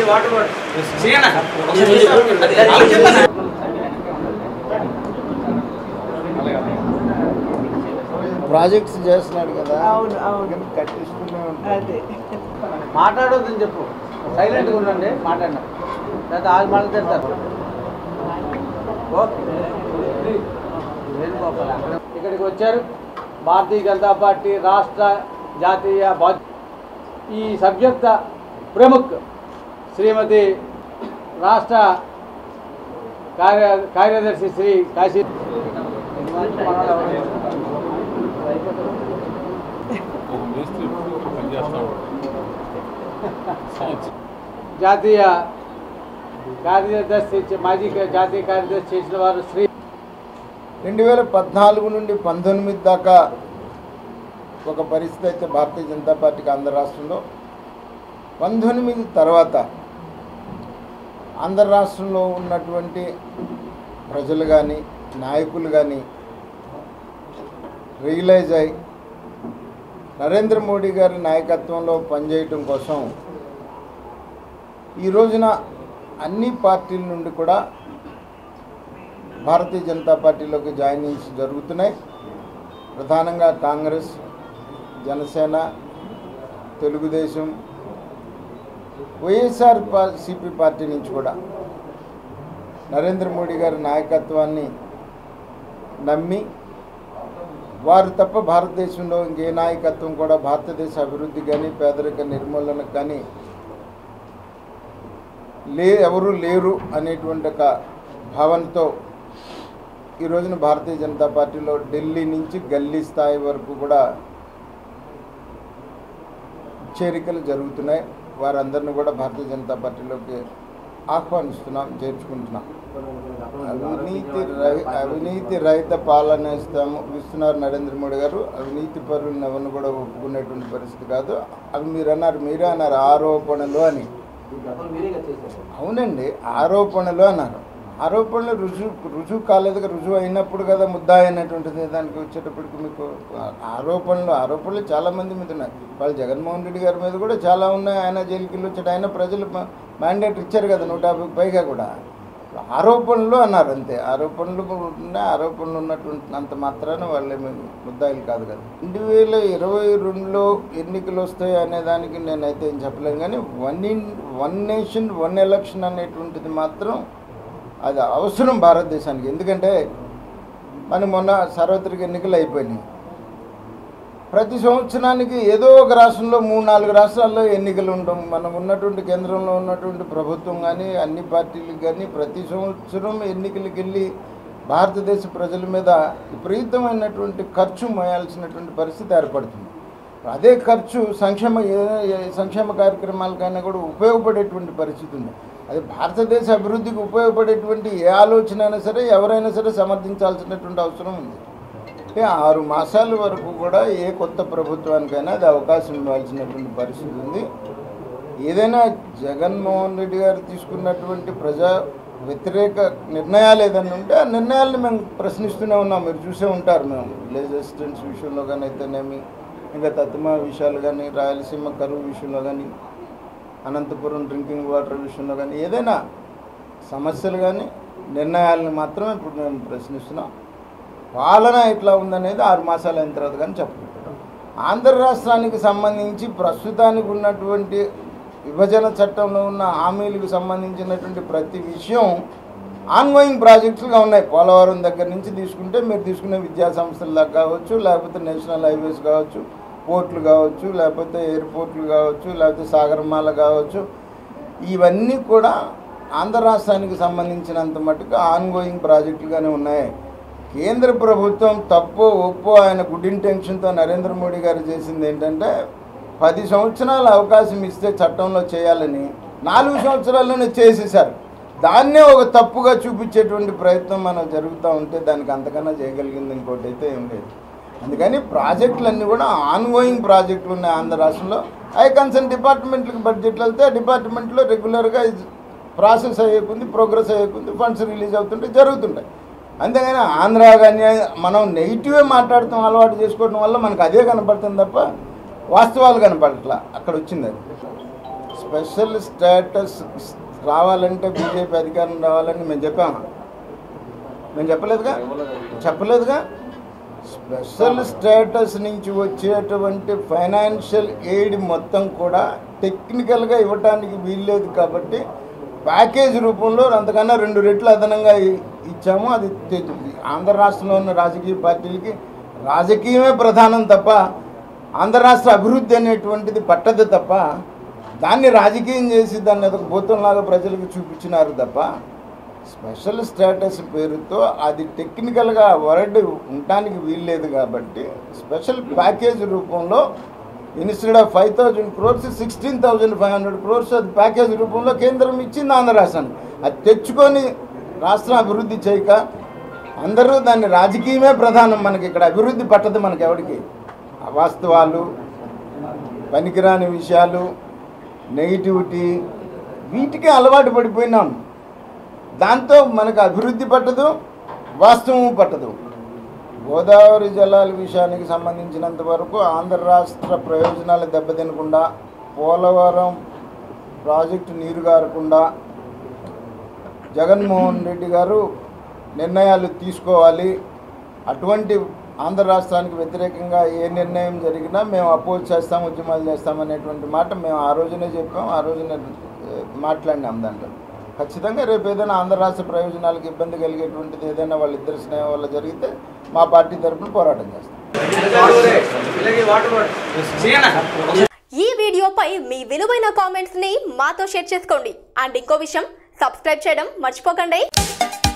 Water bottle చేయనా అది చెప్పనా ప్రాజెక్ట్స్ చేస్తున్నాడు కదా అవును అవును అందుకని కట్టిస్తూనే ఉంటాడు అదే మాట్లాడొద్దని చెప్పు సైలెంట్గా ఉండండి మాట్లాడినా లేదా ఆరు మాటలు తిడతారు ఓకే వేణుగోపాల్ అక్కడ- ఇక్కడికి వచ్చారు భారతీయ జనతా పార్టీ రాష్ట్ర జాతీయ బా- ఈ సభ్యత్వ ప్రముఖ్ శ్రీమతి రాష్ట్ర కార్య కార్యదర్శి శ్రీ కాశీ జాతీయ కార్యదర్శి మాజీ జాతీయ కార్యదర్శి చేసిన వారు శ్రీ రెండు వేల పద్నాలుగు నుండి పంతొమ్మిది దాకా ఒక పరిస్థితి అయితే భారతీయ జనతా పార్టీకి ఆంధ్ర రాష్ట్రంలో పంతొమ్మిది తర్వాత ఆంధ్ర రాష్ట్రంలో ఉన్నటువంటి ప్రజలు కానీ నాయకులు కానీ రియలైజ్ అయి నరేంద్ర మోడీ గారి నాయకత్వంలో పనిచేయటం కోసం ఈ రోజున అన్ని పార్టీల నుండి కూడా భారతీయ జనతా పార్టీలోకి జాయినింగ్స్ జరుగుతున్నాయి ప్రధానంగా కాంగ్రెస్ జనసేన తెలుగుదేశం వైఎస్ఆర్ పా- సిపి పార్టీ నుంచి కూడా నరేంద్ర మోడీ గారి నాయకత్వాన్ని నమ్మి వారు తప్ప భారతదేశంలో ఇంకే నాయకత్వం కూడా భారతదేశ అభివృద్ధి కానీ పేదరిక నిర్మూలనకు కానీ లే ఎవరు లేరు అనేటువంటి ఒక భావనతో ఈ రోజున భారతీయ జనతా పార్టీలో ఢిల్లీ నుంచి గల్లీ స్థాయి వరకు కూడా చేరికలు జరుగుతున్నాయి వారందరిని కూడా భారతీయ జనతా పార్టీలోకి ఆహ్వానిస్తున్నాం చేర్చుకుంటున్నాం అవినీతి రహి అవినీతి రహిత పాలన ఇస్తాము ఇస్తున్నారు నరేంద్ర మోడీ గారు అవినీతి పరులను ఎవరిని కూడా ఒప్పుకునేటువంటి పరిస్థితి కాదు అవి మీరు అన్నారు మీరే అన్నారు ఆరోపణలు అని అవునండి ఆరోపణలు అన్నారు ఆరోపణలు రుజువు రుజువు కాలేదుగా రుజువు అయినప్పుడు కదా ముద్దాయి అనేటువంటిది దానికి వచ్చేటప్పటికి మీకు ఆరోపణలు ఆరోపణలు చాలా మంది మీద ఉన్నాయి వాళ్ళు జగన్మోహన్ రెడ్డి గారి మీద కూడా చాలా ఉన్నాయి ఆయన జైలుకి వెళ్ళి వచ్చాడు ఆయన ప్రజలు మ్యాండేట్ ఇచ్చారు కదా నూట యాభైకి పైగా కూడా ఆరోపణలు అన్నారు అంతే ఆరోపణలు ఉన్నాయి ఆరోపణలు ఉన్నటువంటి అంత మాత్రాన వాళ్ళేమి ముద్దాయిలు కాదు కదా రెండు వేల ఇరవై రెండులో ఎన్నికలు వస్తాయి అనే దానికి నేనైతే ఏం చెప్పలేను కానీ one in one nation one election అనేటువంటిది మాత్రం అది అవసరం భారతదేశానికి ఎందుకంటే మనం మొన్న సార్వత్రిక ఎన్నికలు అయిపోయినాయి ప్రతి సంవత్సరానికి ఏదో ఒక రాష్ట్రంలో మూడు నాలుగు రాష్ట్రాల్లో ఎన్నికలు ఉండడం మనం ఉన్నటువంటి కేంద్రంలో ఉన్నటువంటి ప్రభుత్వం కానీ అన్ని పార్టీలకు కానీ ప్రతి సంవత్సరం ఎన్నికలకు వెళ్ళి భారతదేశ ప్రజల మీద విపరీతమైనటువంటి ఖర్చు మోయాల్సినటువంటి పరిస్థితి ఏర్పడుతుంది అదే ఖర్చు సంక్షేమ ఏ- ఏ- సంక్షేమ కార్యక్రమాలకైనా కూడా ఉపయోగపడేటువంటి పరిస్థితి ఉంది అది భారతదేశ అభివృద్ధికి ఉపయోగపడేటువంటి ఏ ఆలోచన అయినా సరే ఎవరైనా సరే సమర్థించాల్సినటువంటి అవసరం ఉంది అంటే ఆరు మాసాల వరకు కూడా ఏ కొత్త ప్రభుత్వానికైనా అది అవకాశం ఇవ్వాల్సినటువంటి పరిస్థితి ఉంది ఏదైనా జగన్మోహన్ రెడ్డి గారు తీసుకున్నటువంటి ప్రజా వ్యతిరేక నిర్ణయాలు ఏదైనా ఉంటే ఆ నిర్ణయాలను మేము ప్రశ్నిస్తూనే ఉన్నాం మీరు చూసే ఉంటారు మేము విలేజ్ అసిస్టెంట్స్ విషయంలో కానీ అయితేనేమి ఇంకా తత్మా విషయాలు కానీ రాయలసీమ కరువు విషయంలో కానీ అనంతపురం డ్రింకింగ్ వాటర్ విషయంలో కానీ ఏదైనా సమస్యలు కానీ నిర్ణయాలను మాత్రమే ఇప్పుడు మేము ప్రశ్నిస్తున్నాం పాలన ఎట్లా ఉందనేది ఆరు మాసాలు అయిన తర్వాత కానీ చెప్పుకుంటున్నాం ఆంధ్ర రాష్ట్రానికి సంబంధించి ప్రస్తుతానికి ఉన్నటువంటి విభజన చట్టంలో ఉన్న హామీలకు సంబంధించినటువంటి ప్రతి విషయం ఆన్గోయింగ్ ప్రాజెక్టులుగా ఉన్నాయి పోలవరం దగ్గర నుంచి తీసుకుంటే మీరు తీసుకునే విద్యా సంస్థల దాకా కావచ్చు లేకపోతే నేషనల్ హైవేస్ కావచ్చు పోర్ట్లు కావచ్చు లేకపోతే ఎయిర్పోర్ట్లు కావచ్చు లేకపోతే సాగరమాల కావచ్చు ఇవన్నీ కూడా ఆంధ్ర రాష్ట్రానికి సంబంధించినంత మటుకు ఆన్గోయింగ్ ప్రాజెక్టులుగానే ఉన్నాయి కేంద్ర ప్రభుత్వం తప్పు ఒప్పు ఆయన గుడ్ ఇంటెన్షన్తో నరేంద్ర మోడీ గారు చేసింది ఏంటంటే పది సంవత్సరాల అవకాశం ఇస్తే చట్టంలో చేయాలని నాలుగు సంవత్సరాల్లోనే చేసేసారు దాన్నే ఒక తప్పుగా చూపించేటువంటి ప్రయత్నం మనం జరుగుతూ ఉంటే దానికి అంతకన్నా చేయగలిగింది ఇంకోటి అయితే ఏం లేదు అందుకని ప్రాజెక్టులన్నీ కూడా ఆన్గోయింగ్ ప్రాజెక్టులు ఉన్నాయి ఆంధ్ర రాష్ట్రంలో ఐ కన్సర్న్ డిపార్ట్మెంట్లకు బడ్జెట్లు వెళ్తే ఆ డిపార్ట్మెంట్లో రెగ్యులర్గా ప్రాసెస్ అయ్యేకుంది ప్రోగ్రెస్ అయ్యేకుంది ఫండ్స్ రిలీజ్ అవుతుంటే జరుగుతుంటాయి అంతేగాని ఆంధ్ర కానీ మనం నెగిటివే మాట్లాడటం అలవాటు చేసుకోవడం వల్ల మనకు అదే కనపడుతుంది తప్ప వాస్తవాలు కనపడట్లా అక్కడ వచ్చింది అది స్పెషల్ స్టేటస్ రావాలంటే బీజేపీ అధికారం రావాలని మేము చెప్పాము మేము చెప్పలేదుగా చెప్పలేదుగా స్పెషల్ స్టేటస్ నుంచి వచ్చేటువంటి ఫైనాన్షియల్ ఎయిడ్ మొత్తం కూడా టెక్నికల్గా ఇవ్వటానికి వీల్లేదు కాబట్టి ప్యాకేజ్ రూపంలో అంతకన్నా రెండు రెట్లు అదనంగా ఇ- ఇచ్చాము అది తె- ఆంధ్ర రాష్ట్రంలో ఉన్న రాజకీయ పార్టీలకి రాజకీయమే ప్రధానం తప్ప ఆంధ్ర రాష్ట్ర అభివృద్ధి అనేటువంటిది పట్టదు తప్ప దాన్ని రాజకీయం చేసి దాన్ని ఒక భూతంలాగా ప్రజలకు చూపించినారు తప్ప స్పెషల్ స్టేటస్ పేరుతో అది టెక్నికల్గా వర్డ్ ఉండటానికి వీల్లేదు కాబట్టి స్పెషల్ ప్యాకేజ్ రూపంలో instead of five thousand crores sixteen thousand five hundred crores అది ప్యాకేజ్ రూపంలో కేంద్రం ఇచ్చింది ఆంధ్ర రాష్ట్రానికి అది తెచ్చుకొని రాష్ట్రం అభివృద్ధి చేయక అందరూ దాన్ని రాజకీయమే ప్రధానం మనకి ఇక్కడ అభివృద్ధి పట్టదు మనకి ఎవరికి వాస్తవాలు పనికిరాని విషయాలు నెగిటివిటీ వీటికి అలవాటు పడిపోయినాం దాంతో మనకు అభివృద్ధి పట్టదు వాస్తవం పట్టదు గోదావరి జలాల విషయానికి సంబంధించినంత వరకు ఆంధ్ర రాష్ట్ర ప్రయోజనాలు దెబ్బతినకుండా పోలవరం ప్రాజెక్టు నీరు గారకుండా జగన్మోహన్ రెడ్డి గారు నిర్ణయాలు తీసుకోవాలి అటువంటి ఆంధ్ర రాష్ట్రానికి వ్యతిరేకంగా ఏ నిర్ణయం జరిగినా మేము అపోజ్ చేస్తాం ఉద్యమాలు చేస్తాం అనేటువంటి మాట మేము ఆ రోజునే చెప్పాం ఆ రోజునే ఏ, మాట్లాడినాం దాంట్లో ఖచ్చితంగా రేపు ఏదైనా ఆంధ్ర రాష్ట్ర ప్రయోజనాలకు ఇబ్బంది కలిగేటువంటిది ఏదైనా వాళ్ళిద్దరి స్నేహం వల్ల జరిగితే మా పార్టీ తరఫున పోరాటం చేస్తాం ఇలాగే వాటర్ బాటిల్. చేయనా? ఈ వీడియోపై మీ విలువైన కామెంట్స్ ని మాతో షేర్ చేసుకోండి అండ్ ఇంకో విషయం సబ్స్క్రైబ్ చేయడం మర్చిపోకండి